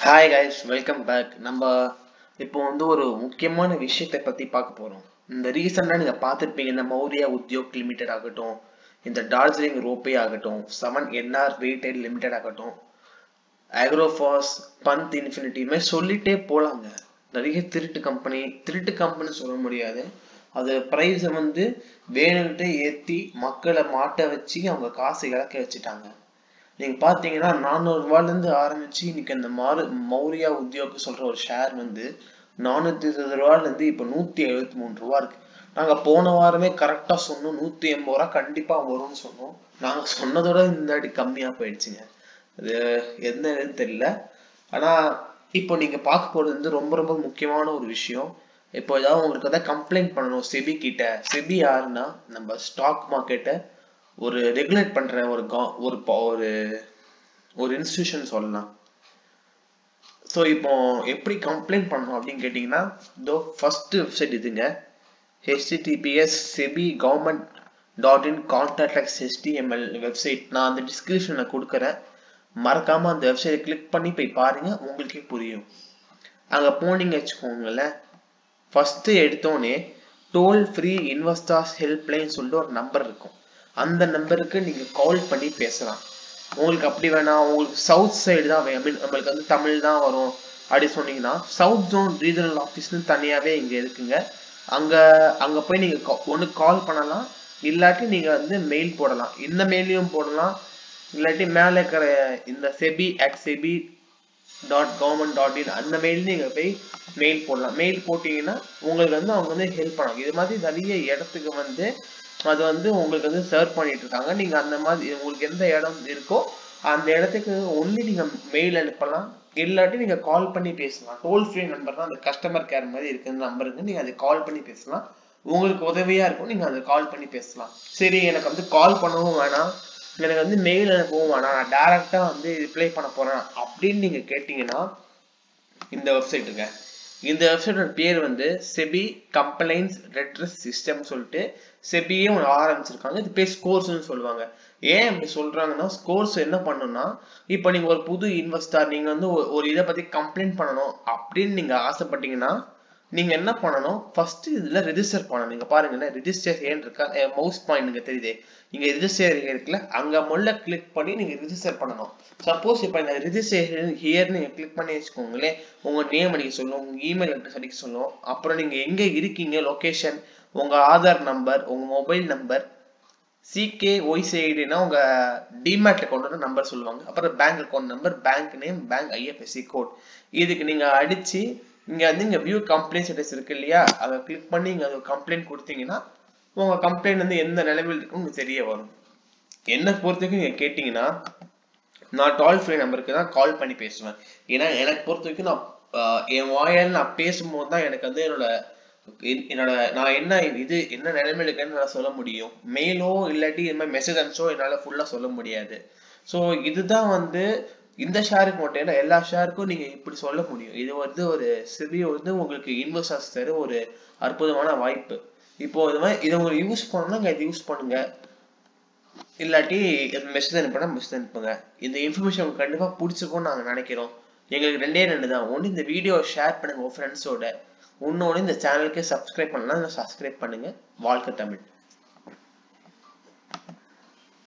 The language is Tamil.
ஹாய் கைஸ் வெல்கம் பேக் நம்ம இப்போ வந்து ஒரு முக்கியமான விஷயத்தை பற்றி பார்க்க போகிறோம் இந்த ரீசெண்டாக நீங்கள் பார்த்துருப்பீங்க இந்த மௌரியா உத்யோக் லிமிடெட் ஆகட்டும் இந்த டார்ஜிலிங் ரோப்பே ஆகட்டும் செவன் என்ஆர் ரீட்டைல் லிமிடெட் ஆகட்டும் அக்ரோஃபாஸ் பந்த் இன்ஃபினிட்டியுமே சொல்லிட்டே போலாங்க நிறைய திருட்டு கம்பெனி திருட்டு கம்பெனி சொல்ல முடியாது அது ப்ரைஸை வந்து வேணும்ட்டு ஏற்றி மக்களை மாட்ட வச்சு அவங்க காசு இழக்க வச்சுட்டாங்க நீங்க பாத்தீங்கன்னா நானூறு ரூபாயில இருந்து ஆரம்பிச்சு இன்னைக்கு அந்த மாறு மௌரியா உத்தியோக சொல்ற ஒரு ஷேர் வந்து நானூத்தி இருபது ரூபாயில இருந்து இப்ப நூத்தி எழுபத்தி மூணு ரூபா இருக்கு நாங்க போன வாரமே கரெக்டா சொன்னோம் நூத்தி எண்பது ரூபா கண்டிப்பா வரும்னு சொன்னோம் நாங்க சொன்னதோட இந்த வாட்டி கம்மியா போயிடுச்சுங்க அது என்னன்னு தெரியல ஆனா இப்போ நீங்க பார்க்க போறது வந்து ரொம்ப ரொம்ப முக்கியமான ஒரு விஷயம் இப்போ ஏதாவது உங்களுக்கு ஏதாவது கம்ப்ளைண்ட் பண்ணணும் செபி கிட்ட செபி யாருன்னா நம்ம ஸ்டாக் மார்க்கெட்டை ஒரு ரெகுலேட் பண்ற ஒரு கா- ஒரு ப- ஒரு ஒரு இன்ஸ்டிடியூஷன் சொல்லலாம் ஸோ இப்போ எப்படி கம்ப்ளைண்ட் பண்ணணும் அப்படின்னு கேட்டிங்கன்னா இதோ ஃபர்ஸ்ட் வெப்சைட் இதுங்க https SEBI government dot in contact HTML website நான் அந்த டிஸ்கிரிப்ஷனில் கொடுக்குறேன் மறக்காம அந்த வெப்சைட்டை கிளிக் பண்ணி போய் பாருங்க உங்களுக்கே புரியும் அங்கே போனீங்க வச்சுக்கோங்களேன் ஃபர்ஸ்ட் எடுத்தோடனே டோல் ஃப்ரீ இன்வெஸ்டர்ஸ் ஹெல்ப்லைன் சொல்லிட்டு ஒரு நம்பர் இருக்கும் அந்த நம்பருக்கு நீங்க கால் பண்ணி பேசலாம் உங்களுக்கு அப்படி வேணாம் உங்களுக்கு சவுத் சைடு தான் வே- I mean, நம்மளுக்கு வந்து தமிழ் தான் வரும் அப்படி சொன்னீங்கன்னா சவுத் ஜோன் ரீஜனல் ஆஃபீஸ்னு தனியாவே இங்க இருக்குங்க அங்க அங்க போய் நீங்க கா- ஒண்ணு கால் பண்ணலாம் இல்லாட்டி நீங்க வந்து மெயில் போடலாம் இந்த மெயிலையும் போடலாம் இல்லாட்டி மேல இருக்கிற இந்த SEBI at SEBI dot government dot in அந்த மெயில் நீங்க போய் மெயில் போடலாம் மெயில் போட்டீங்கன்னா உங்களுக்கு வந்து அவங்க வந்து ஹெல்ப் பண்ணுவாங்க இது மாதிரி நிறைய இடத்துக்கு வந்து அது வந்து உங்களுக்கு வந்து சர்வ் பண்ணிட்டு இருக்காங்க நீங்க அந்த மாதிரி உங்களுக்கு எந்த இடம் இருக்கோ அந்த இடத்துக்கு ஒன்லி நீங்க மெயில் அனுப்பலாம் இல்லாட்டி நீங்க கால் பண்ணி பேசலாம் டோல் ஃப்ரீ நம்பர் தான் அந்த கஸ்டமர் கேர் மாதிரி இருக்கிற நம்பருக்கு நீங்க அதை கால் பண்ணி பேசலாம் உங்களுக்கு உதவியா இருக்கும் நீங்க அதை கால் பண்ணி பேசலாம் சரி எனக்கு வந்து கால் பண்ணவும் வேணாம் எனக்கு வந்து மெயில் அனுப்பவும் வேணாம் நான் டைரக்டா வந்து ரிப்ளை பண்ண போறேன் அப்படின்னு நீங்க கேட்டீங்கன்னா இந்த வெப்சைட்டுங்க இந்த வெப்சைட்டோட பேர் வந்து செபி கம்ப்ளைண்ட்ஸ் ரெட்ரஸ் சிஸ்டம் சொல்லிட்டு செபியே ஒன்று ஆரம்பிச்சிருக்காங்க இது பேர் ஸ்கோர்ஸ்னு சொல்லுவாங்க ஏன் அப்படி சொல்றாங்கன்னா ஸ்கோர்ஸ் என்ன பண்ணுன்னா இப்போ நீங்க ஒரு புது இன்வெஸ்டர் நீங்க வந்து ஒரு- ஒரு இதை பத்தி கம்ப்ளைண்ட் பண்ணணும் அப்படின்னு நீங்க ஆசைப்பட்டீங்கன்னா நீங்க என்ன பண்ணணும் ஃபர்ஸ்ட் இதுல ரெஜிஸ்டர் பண்ணணும் நீங்க பாருங்களேன் ரெஜிஸ்டர் ஏன் இருக்கா மவுஸ் பாயிண்ட் இங்க தெரியுது இங்க ரெஜிஸ்டர் இருக்குல்ல அங்க முள்ள கிளிக் பண்ணி நீங்க ரெஜிஸ்டர் பண்ணணும் சப்போஸ் இப்ப இந்த ரெஜிஸ்ட்ரேஷன் ஹியர் நீங்க கிளிக் பண்ணி வச்சுக்கோங்களேன் உங்க நேம் அடிக்க சொல்லும் உங்க இமெயில் அட்ரஸ் அடிக்க சொல்லும் அப்புறம் நீங்க எங்க இருக்கீங்க லொகேஷன் உங்க ஆதார் நம்பர் உங்க மொபைல் நம்பர் சிகே ஒய்சிஐடினா உங்க டிமேட் அக்கௌண்ட் நம்பர் சொல்லுவாங்க அப்புறம் bank account number bank name bank IFSC code இதுக்கு நீங்க அடிச்சு இங்க வந்து இங்க வியூ கம்ப்ளைண்ட் ஸ்டேட்டஸ் இருக்கு இல்லையா அதை கிளிக் பண்ணி இங்க அது கம்ப்ளைண்ட் கொடுத்தீங்கன்னா உங்க கம்ப்ளைண்ட் வந்து எந்த நிலைமையில் இருக்குன்னு உங்களுக்கு தெரிய வரும் என்ன பொறுத்த வரைக்கும் நீங்க கேட்டீங்கன்னா நான் டோல் ஃப்ரீ நம்பருக்கு தான் கால் பண்ணி பேசுவேன் ஏன்னா எனக்கு பொறுத்த வரைக்கும் நான் ஆஹ், என் வாயால் நான் பேசும்போது தான் எனக்கு வந்து என்னோட என்- என்னோட நான் என்ன இது என்ன நிலைமையில இருக்கேன்னு என்னால சொல்ல முடியும் மெயிலோ இல்லாட்டி இந்த மாதிரி மெசேஜ் அனுப்பிச்சோ என்னால ஃபுல்லா சொல்ல முடியாது ஸோ இதுதான் வந்து இந்த ஷேருக்கு மட்டும் இல்லை எல்லா ஷேருக்கும் நீங்க இப்படி சொல்ல முடியும் இது வந்து ஒரு சிறிய வந்து உங்களுக்கு இன்வெஸ்டர்ஸ் தர ஒரு அற்புதமான வாய்ப்பு இப்போ இது மாதிரி இதை உங்களுக்கு யூஸ் பண்ணணும்னா இதை யூஸ் பண்ணுங்க இல்லாட்டி மெசேஜ் அனுப்புனா மெசேஜ் அனுப்புங்க இந்த இன்ஃபர்மேஷன் உங்களுக்கு கண்டிப்பா பிடிச்சிருக்கும்னு நாங்க நினைக்கிறோம் எங்களுக்கு ரெண்டே ரெண்டு தான் ஒன்று இந்த வீடியோ ஷேர் பண்ணுங்க உங்க ஃப்ரெண்ட்ஸோட இன்னொன்று இந்த சேனலுக்கு சப்ஸ்கிரைப் பண்ணலாம் சப்ஸ்கிரைப் பண்ணுங்க வாழ்க்கை தமிழ்